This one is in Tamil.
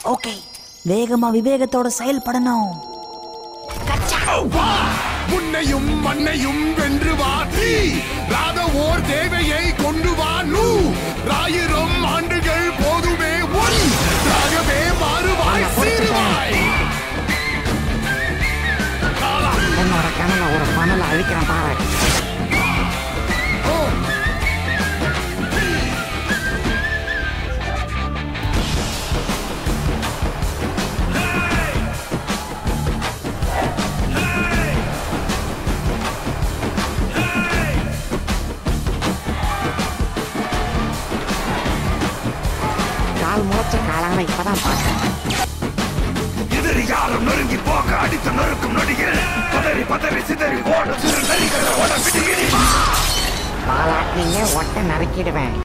ஓகே வேகமா விவேகத்தோட செயல்படணும் வா உன்னையும் மண்ணையும் வென்று வா தீ ராத ஓர் தேவையை கொண்டு வா நூ ஆயிரம் ஆண்டுகள் போதுமே உன் ராகவே மாறுவாய் சீருவாய் என்னோட கனல ஒரு பணல அழிக்கிறேன் பாரு கால் முளைச்ச காலான இப்பதான் பார்த்தேன் எதிரி யாரும் நெருங்கி போக அடித்து நொறுக்கும் நொடியில் பதறி பதறி சிதறி ஓடும் சிறு நரிகளை ஓட விடுகிறீமா பாலாட்டினே ஒட்ட நறுக்கிடுவேன்